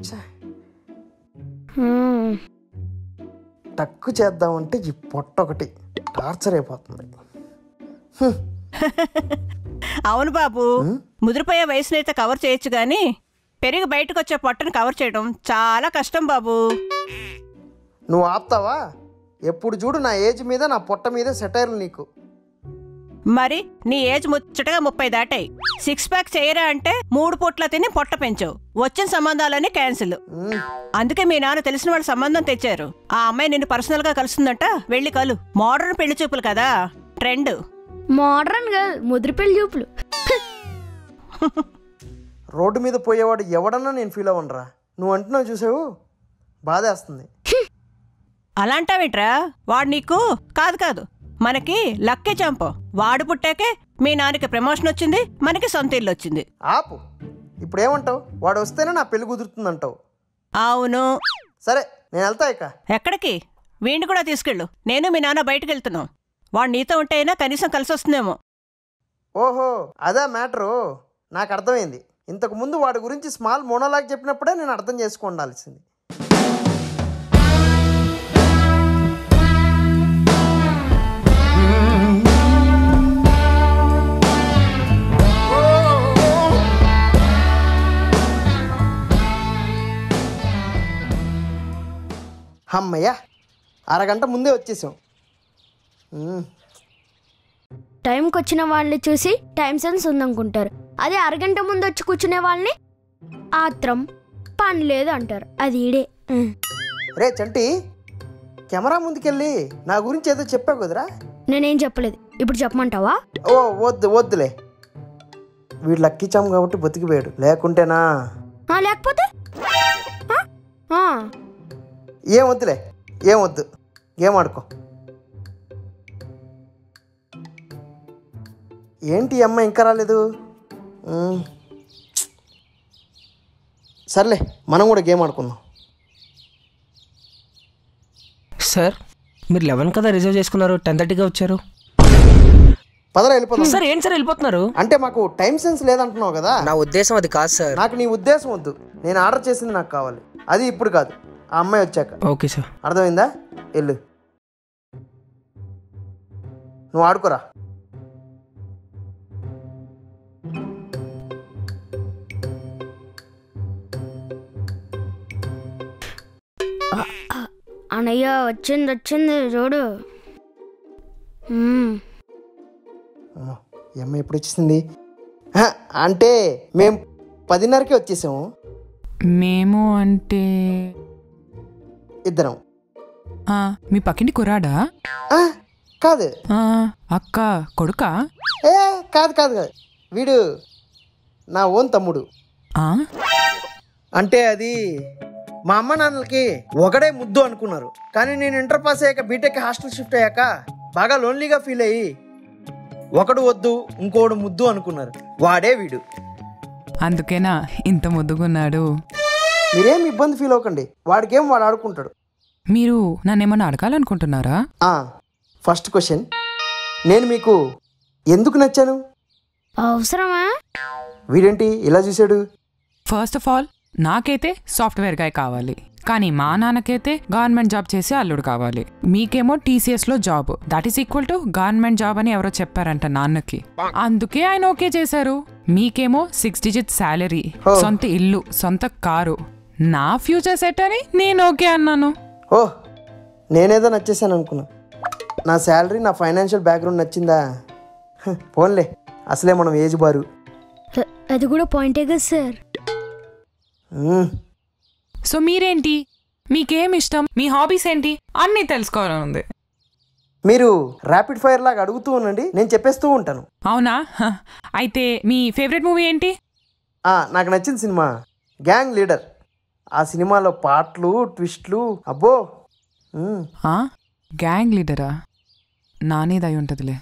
ఛే, హ్మ్. టక్కు చేద్దామంటే ఈ పొట్ట ఒకటి టార్చర్ అయిపోతుంది అవును బాబు ముదిరిపోయే వయసునైతే కవర్ చేయొచ్చు కానీ పెరిగి బయటకు వచ్చే పొట్టను కవర్ చేయడం చాలా కష్టం బాబు నువ్వు ఆపుతావా ఎప్పుడు చూడు నా ఏజ్ మీద నా పొట్ట మీద సెటైర్లు నీకు మరి నీ ఏజ్ ముచ్చటగా ముప్పై దాటాయి సిక్స్ ప్యాక్ చేయరా అంటే మూడు పూట్ల తిని పొట్ట పెంచావు వచ్చిన సంబంధాలన్నీ క్యాన్సిల్ మ్మ్. అందుకే మీ నాన్న తెలిసిన వాళ్ళ సంబంధం తెచ్చారు ఆ అమ్మాయి నిన్ను పర్సనల్ గా కలుస్తుందంట వెళ్ళి కలు మోడర్న్ పెళ్లి చూపులు కదా ట్రెండ్ మోడ్రన్ కాదు ముద్ర పెళ్లి చూపులు రోడ్డు మీద పోయేవాడు ఎవడన్నా నేను ఫీల్ అవ్వనరా నువ్వు అంటున్నావు చూసావు బాధేస్తుంది అలాంటావేంట్రా వాడు నీకు కాదు కాదు మనకి లక్కే చంప వాడు పుట్టాకే మీ నాన్నకి ప్రమోషన్ వచ్చింది మనకి సొంత ఇల్లు వచ్చింది ఆపు ఇప్పుడు ఏమంటావు వాడు వస్తేనే నా పెళ్లి కుదురుతుందంటావు అవును సరే నేను వెళ్తా ఇక ఎక్కడికి వీడిని కూడా తీసుకెళ్ళు నేను మీ నాన్న బయటకు వెళ్తున్నాం వాడు నీతో ఉంటే అయినా కనీసం కలిసి వస్తుందేమో ఓహో అదే మ్యాటరు నాకు అర్థమైంది ఇంతకు ముందు వాడి గురించి స్మాల్ మోనోలాగ్ చెప్పినప్పుడే నేను అర్థం చేసుకోండాల్సింది అమ్మయ్యా అరగంట ముందే వచ్చేసాం మ్మ్. టైంకి వచ్చిన వాళ్ళని చూసి టైం సెన్స్ ఉందనుకుంటారు అదే అరగంట ముందు వచ్చి కూర్చునే వాళ్ళని ఆత్రం పని లేదు అంటారు అది ఈడే హ్మ్. రే చంటి కెమెరా ముందుకెళ్ళి నా గురించి ఏదో చెప్పావు కదరా నేనేం చెప్పలేదు ఇప్పుడు చెప్పమంటావా ఓ వద్దు వద్దులే వీడు లక్కీ చామ్ కాబట్టి బతికిపోయాడు లేకుంటేనా ఆ, లేకపోతే ఆ? ఆ, ఏం వద్దులే ఏం వద్దు ఏం ఆడుకో ఏంటి ఈ అమ్మ ఇంకా రాలేదు ఉమ్. సర్లే మనం కూడా గేమ్ ఆడుకుందాం సార్ మీరు లెవెన్ కదా రిజర్వ్ చేసుకున్నారు టెన్ థర్టీగా వచ్చారు పదరా వెళ్ళిపోదాం సార్ ఏంటి సార్ వెళ్ళిపోతున్నారు అంటే మాకు టైం సెన్స్ లేదంటున్నావు కదా నా ఉద్దేశం అది కాదు సార్ నాకు నీ ఉద్దేశం వద్దు నేను ఆర్డర్ చేసింది నాకు కావాలి అది ఇప్పుడు కాదు ఆ అమ్మాయి వచ్చాక ఓకే సార్ అర్థమైందా వెళ్ళు నువ్వు ఆడుకోరా అన్నయ్య వచ్చింది వచ్చింది చూడు హ్మ్. అమ్మో, ఈ అమ్మాయి ఎప్పుడు వచ్చేసింది హ, అంటే మేము పదిన్నరకే వచ్చేసాము మేము అంటే ఇద్దరం ఆ, మీ పక్కింటి కురాడా ఆ, కాదు ఆ, అక్క కొడుకా ఏ కాదు కాదు కాదు వీడు నా ఓన్ తమ్ముడు ఆ, అంటే అది మా అమ్మ నాన్నలకి ఒకడే ముద్దు అనుకున్నారు కానీ నేను ఇంటర్ పాస్ అయ్యాక బీటెక్ హాస్టల్ షిఫ్ట్ అయ్యాక బాగా లోన్లీగా ఫీల్ అయ్యి ఒకడు వద్దు ఇంకోడు ముద్దు అనుకున్నారు వాడే వీడు అందుకేనా ఇంత ముద్దుగున్నాడు మీరేం ఇబ్బంది ఫీల్ అవ్వకండి వాడికేం వాడు ఆడుకుంటాడు మీరు నన్నేమన్నా అడగాలనుకుంటున్నారా ఆ, ఫస్ట్ క్వశ్చన్ నేను మీకు ఎందుకు నచ్చాను అవసరమా వీడేంటి ఇలా చూశాడు ఫస్ట్ ఆఫ్ ఆల్ నాకైతే సాఫ్ట్వేర్ గాయ్ కావాలి కానీ మా నాన్నకైతే గవర్నమెంట్ జాబ్ చేసే అల్లుడు కావాలి మీకేమో టీసీఎస్ లో job that is equal to government job అని ఎవరో చెప్పారంట నాన్నకి అందుకే ఆయన ఓకే చేశారు మీకేమో సిక్స్ డిజిట్ శాలరీ Oh. సొంత ఇల్లు సొంత కారు నా ఫ్యూచర్ సెట్ అని నేను ఓకే అన్నాను ఓ నేనేదో నచ్చేసాను అనుకున్నా నా శాలరీ నా ఫైనాన్షియల్ బ్యాక్గ్రౌండ్ నచ్చిందా హ, పోన్లే అసలే మనం ఏజ్ బారు అ- అది కూడా పాయింటే కదా సార్ మ్మ్. సో మీరేంటి మీకేం ఇష్టం మీ హాబీస్ ఏంటి అన్నీ తెలుసుకోవాలని ఉంది మీరు ర్యాపిడ్ ఫైర్ లాగా అడుగుతూ ఉండండి నేను చెప్పేస్తూ ఉంటాను అవునా హ, అయితే మీ ఫేవరెట్ మూవీ ఏంటి ఆ, నాకు నచ్చిన సినిమా గ్యాంగ్ లీడర్ ఆ సినిమాలో పాటలు ట్విస్ట్లు అబ్బో మ్మ్. ఆ? గ్యాంగ్ లీడరా నానేది అయి ఉంటుందిలే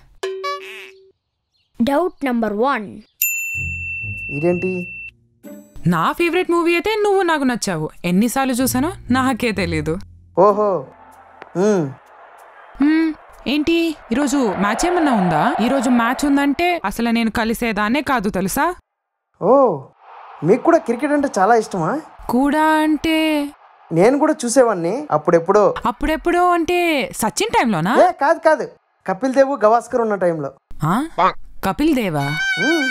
డౌట్ నంబర్ వన్ ఇదేంటి నా ఫేవరెట్ మూవీ అయితే నువ్వు నాకు నచ్చావు ఎన్నిసార్లు చూసానో నాకే తెలీదు ఓహో మ్మ్. హ్మ్, ఏంటి ఈరోజు మ్యాచ్ ఏమన్నా ఉందా ఈరోజు మ్యాచ్ ఉందంటే అసలు నేను కలిసేదాన్నే కాదు తెలుసా ఓ మీకు కూడా క్రికెట్ అంటే చాలా ఇష్టమా కూడా అంటే నేను కూడా చూసేవాడిని అప్పుడెప్పుడో అప్పుడెప్పుడో అంటే సచిన్ టైంలోనా ఏ కాదు కాదు కపిల్ దేవ్ గవాస్కర్ ఉన్న టైంలో ఆ? కపిల్ దేవా మ్మ్.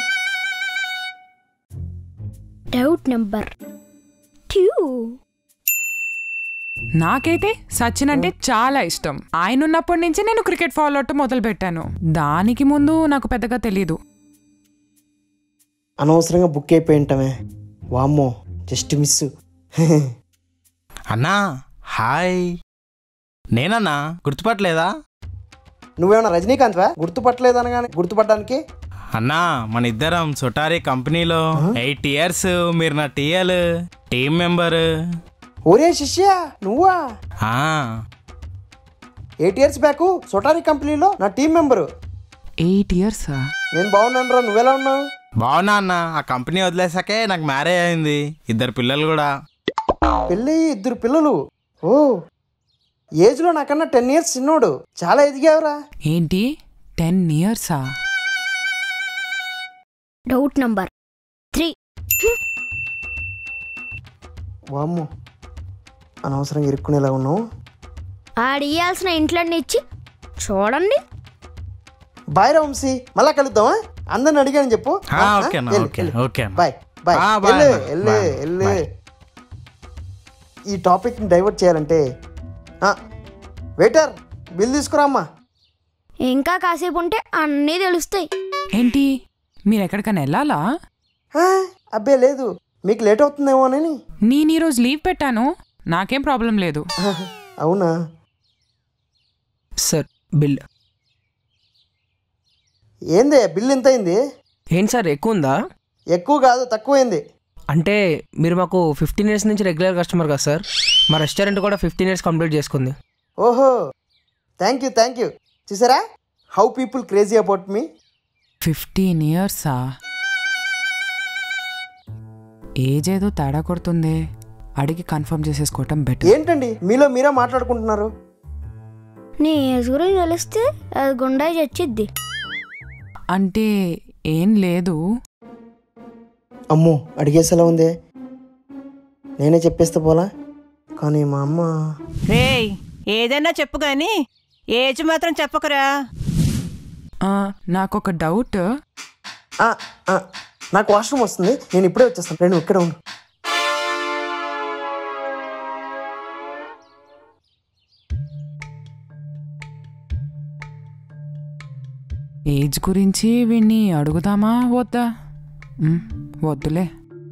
డౌట్ నెంబర్ ట్యూ నాకైతే సచిన్ అంటే చాలా ఇష్టం ఆయన ఉన్నప్పటి నుంచి నేను క్రికెట్ ఫాలో అవటం మొదలు పెట్టాను దానికి ముందు నాకు పెద్దగా తెలియదు అనవసరంగా బుక్ అయిపోయి ఉంటామే వామ్మో జస్ట్ మిస్ అన్నా హాయ్ నేనన్నా గుర్తుపట్టలేదా నువ్వేమన్నా రజనీకాంత్ వా గుర్తుపట్టలేదు అనగానే గుర్తుపట్టడానికి అన్నా మన ఇద్దరం సొటారీ కంపెనీలో ఎయిట్ ఇయర్స్ మీరు నా టీఎల్ టీం మెంబర్ ఒరే శిష్య నువ్వా ఆ, ఎయిట్ ఇయర్స్ బ్యాక్ సొటారీ కంపెనీలో నా టీం మెంబరు ఎయిట్ ఇయర్స్ నేను బాగున్నాను రా నువ్వెలా ఉన్నావు బాగున్నా అన్న ఆ కంపెనీ వదిలేసాకే నాకు మ్యారేజ్ అయింది ఇద్దరు పిల్లలు కూడా పెళ్ళి ఇద్దరు పిల్లలు ఓ ఏజ్లో నాకన్నా టెన్ ఇయర్స్ చిన్నోడు చాలా ఎదిగావురా ఏంటి టెన్ ఇయర్సా డౌట్ నెంబర్ త్రీ వామ్మో అనవసరంగా ఇరుక్కునేలా ఉన్నావు ఆడియాల్సిన ఇంట్లోని ఇచ్చి చూడండి బాయ్ రా వంశీ మళ్ళా కలుద్దామా అందరిని అడిగాను చెప్పు ఆ, ఓకే అన్న, వెళ్ళు, ఓకే, వెళ్ళు. ఓకే అన్న. బాయ్ బాయ్ ఆ, బాయ్ వెళ్ళు, అన్న, వెళ్ళు, బాయ్, వెళ్ళు. బాయ్. ఈ టాపిక్ని డైవర్ట్ చేయాలంటే ఆ, వెయిటర్ బిల్ తీసుకురామ్మా ఇంకా కాసేపు ఉంటే అన్నీ తెలుస్తాయి ఏంటి మీరు ఎక్కడికైనా వెళ్ళాలా ఆ, అబ్బే లేదు మీకు లేట్ అవుతుందేమో అని నేను ఈరోజు లీవ్ పెట్టాను నాకేం ప్రాబ్లం లేదు అవునా సార్ బిల్ ఏందే బిల్ ఎంత అయింది ఏంటి సార్ ఎక్కువ ఉందా ఎక్కువ కాదు తక్కువైంది అంటే మీరు మాకు ఫిఫ్టీన్ ఇయర్స్ నుంచి రెగ్యులర్ కస్టమర్ కదా సార్ మా రెస్టారెంట్ కూడా ఫిఫ్టీన్ ఇయర్స్ కంప్లీట్ చేసుకుంది ఓహో థ్యాంక్ యూ థ్యాంక్ యూ చూసారా హౌ పీపుల్ క్రేజీ అబౌట్ మీ ఫిఫ్టీన్ ఇయర్సా ఏజ్ ఏదో తేడా కొడుతుంది అడిగి కన్ఫర్మ్ చేసేసుకోవటం బెటర్ ఏంటండి మీలో మీరే మాట్లాడుకుంటున్నారు నీ ఏజ్ గురించి తెలిస్తే అది గుండా చచ్చిద్ది అంటే ఏం లేదు అమ్మో అడిగేసేలా ఉంది నేనే చెప్పేస్తే పోలా కానీ మా అమ్మ రేయ్ ఏదైనా చెప్పు గాని ఏజ్ మాత్రం చెప్పకురా ఆ, నాకొక డౌట్ ఆ, ఆ, నాకు వాష్రూమ్ వస్తుంది నేను ఇప్పుడే వచ్చేస్తాను నేను ఇక్కడ ఉండు ఏజ్ గురించి వీణ్ణి అడుగుదామా వద్దా మ్, వద్దులే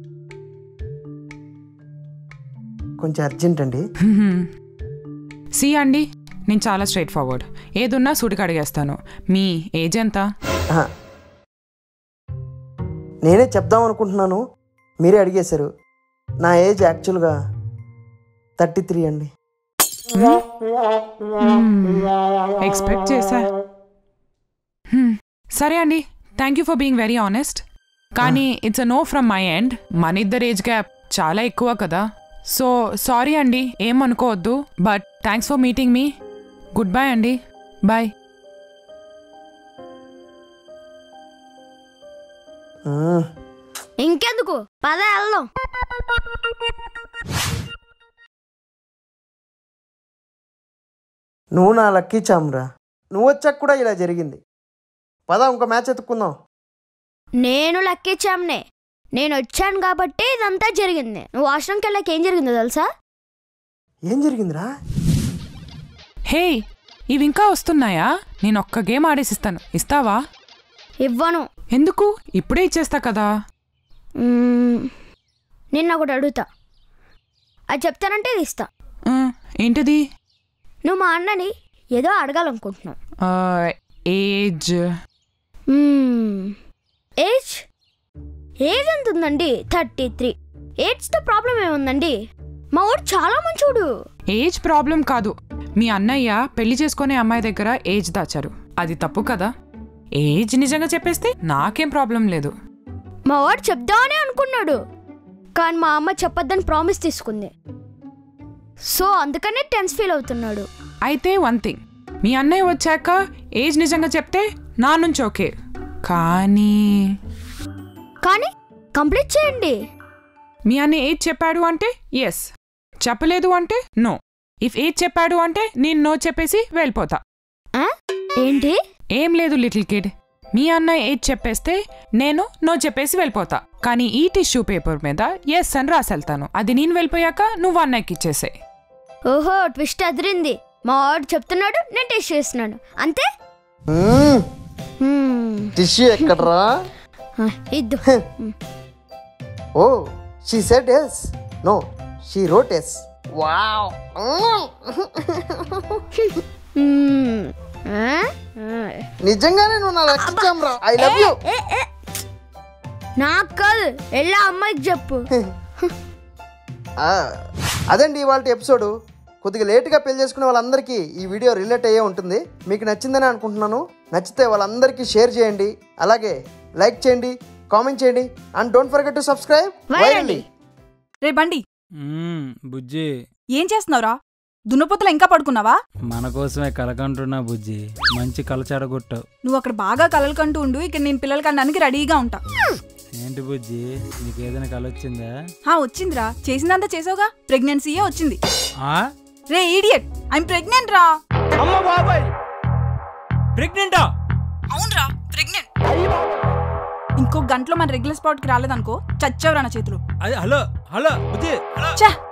కొంచెం అర్జెంట్ అండి సి అండి నేను చాలా స్ట్రైట్ ఫార్వర్డ్ ఏదున్నా సూటికి అడిగేస్తాను మీ ఏజ్ ఎంత ఆ, నేనే చెప్దాం అనుకుంటున్నాను మీరే అడిగేశారు నా ఏజ్ యాక్చువల్గా థర్టీ త్రీ అండి ఎక్స్పెక్ట్ చేశా హ్మ్. సరే అండి thank you for being very honest కానీ it's uh no from my end మన ఇద్దరు ఏజ్ గ్యాప్ చాలా ఎక్కువ కదా సో సారీ అండి ఏం అనుకోవద్దు బట్ థ్యాంక్స్ ఫర్ మీటింగ్ మీ గుడ్ బై అండి బాయ్ ఆ, ఇంకెందుకు పద వెళ్దాం నువ్వు నా లక్కీ చామ్రా నువ్వు వచ్చాక కూడా ఇలా జరిగింది పద ఇంకో మ్యాచ్ ఎత్తుక్కుందాం నేను లక్కిచ్చాంనే నేను వచ్చాను కాబట్టి ఇదంతా జరిగింది నువ్వు వాష్రూమ్కి వెళ్ళాక ఏం జరిగిందో తెలుసా ఏం జరిగిందిరా హే ఇవి ఇంకా వస్తున్నాయా నేను ఒక్క గేమ్ ఆడేసిస్తాను ఇస్తావా ఇవ్వను ఎందుకు ఇప్పుడే ఇచ్చేస్తా కదా మ్మ్. నిన్న ఒకటి అడుగుతా అది చెప్తానంటే ఇది ఇస్తా ఆ, ఏంటిది నువ్వు మా అన్నని ఏదో అడగాలనుకుంటున్నావు ఆ, ఏజ్ మ్మ్. ఏజ్ ఏజ్ ఎంత ఉందండి థర్టీ త్రీ ఏజ్తో ప్రాబ్లం ఏముందండి మా వాడు చాలా మంచోడు ఏజ్ ప్రాబ్లం కాదు మీ అన్నయ్య పెళ్లి చేసుకునే అమ్మాయి దగ్గర ఏజ్ దాచారు అది తప్పు కదా ఏజ్ నిజంగా చెప్పేస్తే నాకేం ప్రాబ్లం లేదు మా వాడు చెప్దామని అనుకున్నాడు కానీ మా అమ్మ చెప్పొద్దని ప్రామిస్ తీసుకుంది సో అందుకనే టెన్స్ ఫీల్ అవుతున్నాడు అయితే వన్ థింగ్ మీ అన్నయ్య వచ్చాక ఏజ్ నిజంగా చెప్తే నా నుంచి ఓకే కానీ కానీ కంప్లీట్ చేయండి మీ అన్న ఏజ్ చెప్పాడు అంటే ఎస్ చెప్పలేదు అంటే నో ఇఫ్ ఏజ్ చెప్పాడు అంటే నేను నో చెప్పేసి వెళ్ళిపోతా ఏంటి ఏం లేదు లిటిల్ కిడ్ మీ అన్న ఏజ్ చెప్పేస్తే నేను నో చెప్పేసి వెళ్ళిపోతా కానీ ఈ టిష్యూ పేపర్ మీద ఎస్ అని రాసెళ్తాను అది నేను వెళ్ళిపోయాక నువ్వు అన్నయ్యకి ఇచ్చేసే ఓహో ట్విస్ట్ అదిరింది మా వాడు చెప్తున్నాడు నేను టెస్ట్ చేస్తున్నాను అంతే హ్మ్. టిష్యూ ఎక్కడ్రా ఆ, ఇద్దు oh she said yes no she wrote yes wow hmm. ఆ? ఆ. నిజంగానే నువ్వు నా లక్షించాం రా ఐ లవ్ యూ ఏ, ఏ. నాకు కాదు వెళ్ళా అమ్మాయికి చెప్పు అదండి ఇవాళ ఎపిసోడ్ కొద్దిగా లేట్గా పెళ్లి చేసుకునే వాళ్ళందరికీ ఈ వీడియో రిలేట్ అయ్యే ఉంటుంది మీకు నచ్చిందని అనుకుంటున్నాను నచ్చితే వాళ్ళందరికీ షేర్ చేయండి అలాగే లైక్ చేయండి కామెంట్ చేయండి and don't forget to subscribe వైరండి. రే బండి మ్మ్, బుజ్జి ఏం చేస్తున్నావురా దున్నపోతలు ఇంకా పడుకున్నావా మన కోసమే కలకంటున్నా బుజ్జి మంచి కలచాడగొట్టావు నువ్వు అక్కడ బాగా కలలు కంటూ ఉండు ఇక్కడ నేను పిల్లలు కనడానికి రెడీగా ఉంటా ఏంటి బుజ్జి నీకు ఏదైనా కల వచ్చిందా హా వచ్చిందిరా చేసిందంతా చేసావుగా ప్రెగ్నెన్సీయే వచ్చింది ఆ? రే ఈడియట్ ఐమ్ ప్రెగ్నెంట్ రా అమ్మ బాబాయ్ ప్రెగ్నెంటా అవునరా ప్రెగ్నెంట్ ఇంకో గంటలో మన రెగ్యులర్ స్పాట్ కి రాలేదనుకో చచ్చావురా నా చేతులు అది హలో హలో బుజ్జి హలో ఛ